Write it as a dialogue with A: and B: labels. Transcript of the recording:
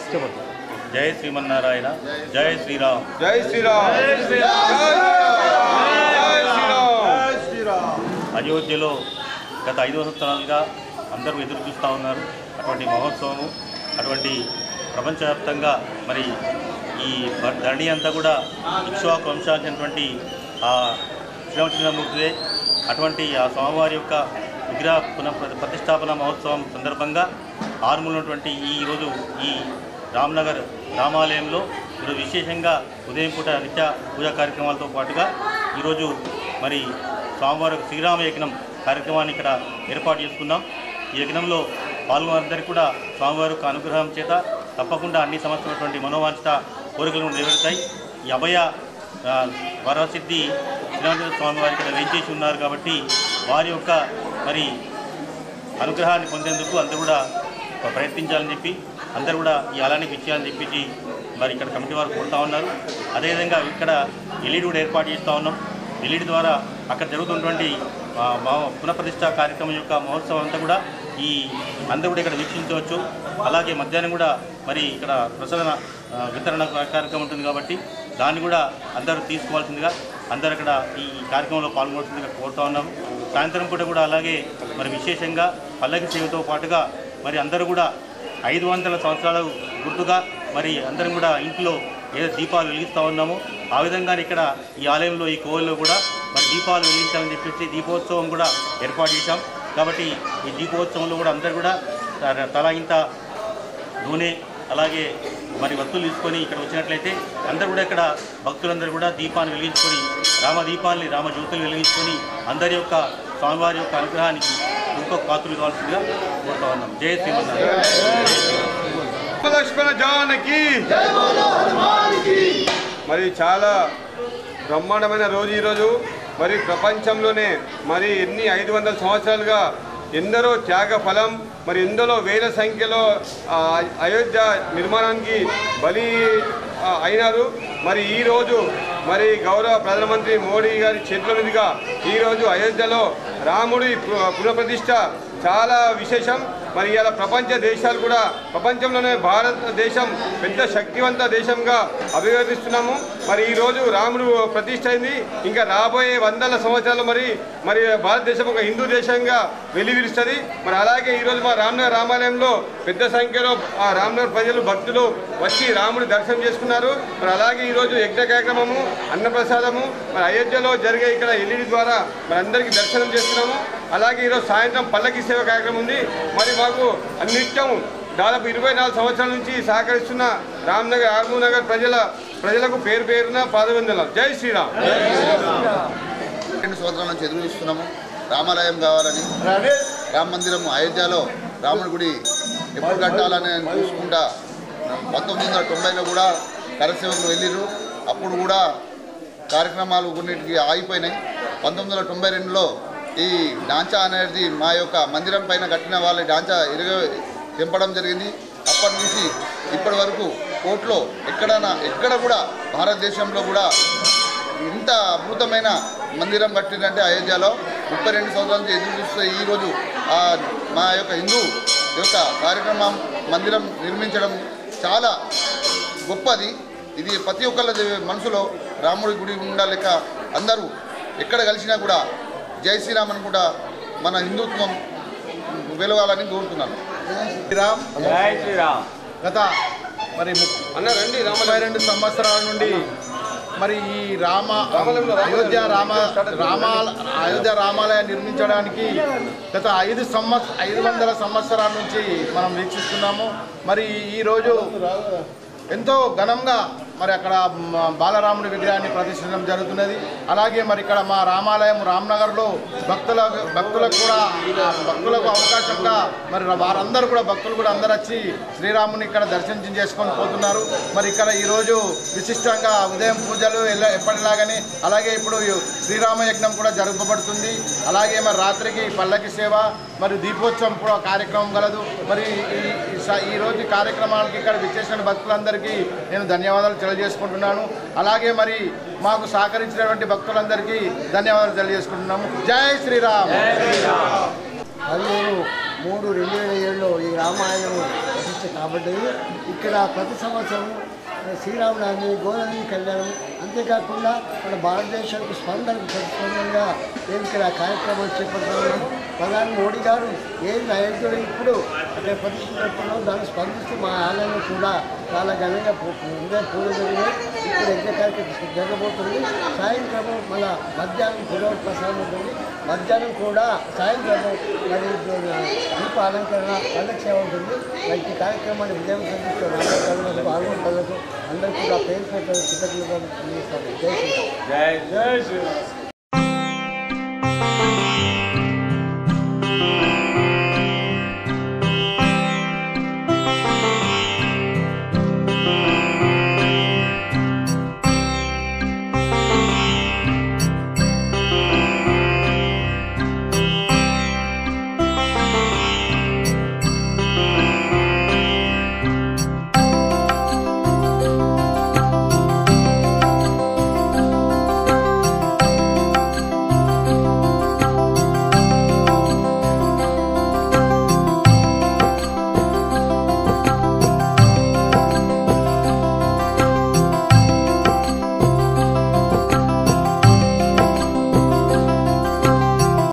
A: చెప్పండి
B: జై శ్రీమన్నారాయణ జై శ్రీరామ్
C: జై శ్రీరామ్ జై శ్రీరామ్
B: అయోధ్యలో గత ఐదు సంవత్సరాలుగా అందరూ ఎదురు చూస్తూ ఉన్నారు అటువంటి మహోత్సవము అటువంటి ప్రపంచవ్యాప్తంగా మరి ఈ బ- ధరణి అంతా కూడా ఇక్ష్వాకు వంశాల్సినటువంటి ఆ శ్రీరామచంద్రమూర్తిదే అటువంటి ఆ స్వామివారి యొక్క విగ్రహ పునః ప్రతిష్టాపన మహోత్సవం సందర్భంగా ఆరుమూలటువంటి ఈ రోజు ఈ రామ్నగర్ రామాలయంలో ఈరోజు విశేషంగా ఉదయం పూట నిత్య పూజా కార్యక్రమాలతో పాటుగా ఈరోజు మరి స్వామివారి శ్రీరామ యజ్ఞం కార్యక్రమాన్ని ఇక్కడ ఏర్పాటు చేసుకున్నాం ఈ యజ్ఞంలో పాల్గొనందరికీ కూడా స్వామివారి యొక్క అనుగ్రహం చేత తప్పకుండా అన్ని సమస్యలటువంటి మనోవాంఛిత కోరికలను నెరవేరుతాయి ఈ అభయ ఆ, వరసిద్ధి శ్రీరామచంద్ర స్వామి వారి ఇక్కడ వేయించేసి ఉన్నారు కాబట్టి వారి యొక్క మరి అనుగ్రహాన్ని పొందేందుకు అందరూ కూడా ప్రయత్నించాలని చెప్పి అందరూ కూడా ఈ అలానికి ఇచ్చేయాలని చెప్పేసి మరి ఇక్కడ కమిటీ వారు కోరుతా ఉన్నారు అదేవిధంగా ఇక్కడ ఎల్ఈడి కూడా ఏర్పాటు చేస్తూ ఉన్నాం ఎల్ఈడి ద్వారా అక్కడ జరుగుతున్నటువంటి ఆ, మహో- పునఃప్రతిష్ఠ కార్యక్రమం యొక్క మహోత్సవం అంతా కూడా ఈ అందరూ కూడా ఇక్కడ వీక్షించవచ్చు అలాగే మధ్యాహ్నం కూడా మరి ఇక్కడ ప్రసాదన ఆ, వితరణ కార్యక్రమం ఉంటుంది కాబట్టి దాన్ని కూడా అందరూ తీసుకోవాల్సిందిగా అందరూ అక్కడ ఈ కార్యక్రమంలో పాల్గొనాల్సిందిగా కోరుతా ఉన్నాము సాయంత్రం పూట కూడా అలాగే మరి విశేషంగా పల్లకి సేవతో పాటుగా మరి అందరూ కూడా ఐదు వందల సంవత్సరాల గుర్తుగా మరి అందరం కూడా ఇంట్లో ఏదో దీపాలు వెలిగిస్తూ ఉన్నామో ఆ విధంగా ఇక్కడ ఈ ఆలయంలో ఈ కోవిల్లో కూడా మరి దీపాలు వెలిగించాలని చెప్పేసి దీపోత్సవం కూడా ఏర్పాటు చేశాం కాబట్టి ఈ దీపోత్సవంలో కూడా అందరూ కూడా త- తలా ఇంత నూనె అలాగే మరి వస్తువులు తీసుకొని ఇక్కడ వచ్చినట్లయితే అందరూ కూడా ఇక్కడ భక్తులందరూ కూడా దీపాన్ని వెలిగించుకొని రామ దీపాన్ని రామ జ్యోతులు వెలిగించుకొని అందరి యొక్క స్వామివారి యొక్క అనుగ్రహానికి ఇంకొక పాత్రలు కావాల్సిందిగా కోరుతా ఉన్నాం జయ శ్రీమన్నారాయణ
C: లక్ష్మణ జానకి మరి చాలా బ్రహ్మాండమైన రోజు ఈరోజు మరి ప్రపంచంలోనే మరి ఎన్ని ఐదు వందల సంవత్సరాలుగా ఎందరో త్యాగ ఫలం మరి ఎందరో వేల సంఖ్యలో ఆ, అయోధ్య నిర్మాణానికి బలి ఆ, అయినారు మరి ఈరోజు మరి గౌరవ ప్రధానమంత్రి మోడీ గారి చేతుల మీదుగా ఈరోజు అయోధ్యలో రాముడి పు- పునఃప్రతిష్ఠ చాలా విశేషం మరి ఇలా ప్రపంచ దేశాలు కూడా ప్రపంచంలోనే భారతదేశం పెద్ద శక్తివంత దేశంగా అభివర్ణిస్తున్నాము మరి ఈరోజు రాముడు ప్రతిష్ఠ అయింది ఇంకా రాబోయే వందల సంవత్సరాలు మరి మరి భారతదేశం ఒక హిందూ దేశంగా వెలివిరుస్తుంది మరి అలాగే ఈరోజు మా రామనగర్ రామాలయంలో పెద్ద సంఖ్యలో ఆ రామనగర్ ప్రజలు భక్తులు వచ్చి రాముడి దర్శనం చేసుకున్నారు మరి అలాగే ఈరోజు యజ్ఞ కార్యక్రమము అన్నప్రసాదము మరి అయోధ్యలో జరిగే ఇక్కడ ఎల్ఈడి ద్వారా మరి అందరికీ దర్శనం చేస్తున్నాము అలాగే ఈరోజు సాయంత్రం పల్లకి సేవ కార్యక్రమం ఉంది మరి మాకు నిత్యం దాదాపు ఇరవై నాలుగు సంవత్సరాల నుంచి సహకరిస్తున్న రామ్నగర్ ఆర్మూ నగర్ ప్రజల ప్రజలకు పేరు పేరున పాదవందనాలు జై శ్రీరామ్
D: రెండు సంవత్సరాల నుంచి ఎదురు చూస్తున్నాము రామాలయం కావాలని రామ మందిరం అయోధ్యలో రాముడి గుడి ఎప్పుడు కట్టాలని చూసుకుంటా పంతొమ్మిది వందల తొంభైలో కూడా కరసేవకులు వెళ్ళిర్రు అప్పుడు కూడా కార్యక్రమాలు కొన్నిటికి ఆగిపోయినాయి పంతొమ్మిది వందల తొంభై రెండులో ఈ డాంచా అనేది మా యొక్క మందిరం పైన కట్టిన వాళ్ళ డాంచా ఇరగ తెంపడం జరిగింది అప్పటి నుంచి ఇప్పటి వరకు కోర్టులో ఎక్కడైనా ఎక్కడ కూడా భారతదేశంలో కూడా ఇంత అద్భుతమైన మందిరం కట్టిందంటే అయోధ్యలో ముప్పై రెండు సంవత్సరాల నుంచి ఎదురు చూస్తే ఈరోజు ఆ మా యొక్క హిందూ యొక్క కార్యక్రమం మందిరం నిర్మించడం చాలా గొప్పది ఇది ప్రతి ఒక్కళ్ళ మనసులో రాముడి గుడి ఉండాలేక అందరూ ఎక్కడ కలిసినా కూడా జై శ్రీరామ్ అని కూడా మన హిందుత్వం వెలవాలని కోరుతున్నాను
A: శ్రీరామ్
E: జై శ్రీరామ్
A: గత మరి ము-
C: అన్న రండి
A: ముప్పై
C: రామాలయం
A: రెండు సంవత్సరాల నుండి మరి ఈ రామ
C: రామాలయంలో రామాలయం
A: అయోధ్య రామ
C: స్టార్ట్ అవుతుంది.
A: రామాల అయోధ్య రామాలయం నిర్మించడానికి గత ఐదు సంవత్స ఐదు వందల సంవత్సరాల నుంచి మనం వీక్షిస్తున్నాము మరి ఈరోజు ఎంతో ఘనంగా మరి అక్కడ మ- బాలరాముడి విగ్రహాన్ని ప్రతిష్ఠించడం జరుగుతున్నది అలాగే మరి ఇక్కడ మా రామాలయం రామ్నగర్లో భక్తుల భక్తులకు కూడా ఆ భక్తులకు అవకాశంగా మరి వారందరూ కూడా భక్తులు కూడా అందరూ వచ్చి శ్రీరాముని ఇక్కడ దర్శనం చేసుకొని పోతున్నారు మరి ఇక్కడ ఈరోజు విశిష్టంగా ఉదయం పూజలు ఎల్ల- ఎప్పటిలాగానే అలాగే ఇప్పుడు శ్రీరామ యజ్ఞం కూడా జరపబడుతుంది అలాగే మరి రాత్రికి పల్లకి సేవ మరి దీపోత్సవం కూడా కార్యక్రమం కలదు మరి ఈ ఈ స- ఈ రోజు కార్యక్రమానికి ఇక్కడ విచ్చేసిన భక్తులందరికీ నేను ధన్యవాదాలు తెలియజేసుకుంటున్నాను అలాగే మరి మాకు సహకరించినటువంటి భక్తులందరికీ ధన్యవాదాలు తెలియజేసుకుంటున్నాము జై శ్రీరామ్
F: పదిహేను మూడు రెండు వేల ఏడులో ఈ రామాయణం ప్రతిష్ట
E: ప్రత్యేకత కాబట్టి ఇక్కడ ప్రతి సంవత్సరం శ్రీరామనవమి గోదావరి కళ్యాణం అంతేకాకుండా మన భారతదేశానికి స్పందనకు ప్రతిస్పందనగా మేము ఇక్కడ కార్యక్రమాలు చేపడుతున్నాము ప్రధాని మోడీ గారు ఏం అయోధ్యలో ఇప్పుడు అక్కడ ప్రతిష్ఠిస్తున్నాం దాన్ని స్పందిస్తూ మా ఆలయంలో కూడా చాలా ఘనంగా పూ- ఉదయం పూజ జరిగినాయి ఇప్పుడు యజ్ఞ కార్యక్రమం జరగబోతుంది సాయంత్రం మళ్ళా మధ్యాహ్నం పురోగతి ప్రసాదం ఉంటుంది మధ్యాహ్నం కూడా సాయంత్రం మరి దీప అలంకరణ పల్లకి సేవ ఉంటుంది మరి ఈ కార్యక్రమాన్ని విజయవంతం చేస్తున్న రామచంద్రులకు పాల్గొంటులకు అందరికీ కూడా పేరు పెట్టిన కృతజ్ఞతలు తెలియజేస్తాను జై శ్రీరామ్
C: జై జై శ్రీరామ్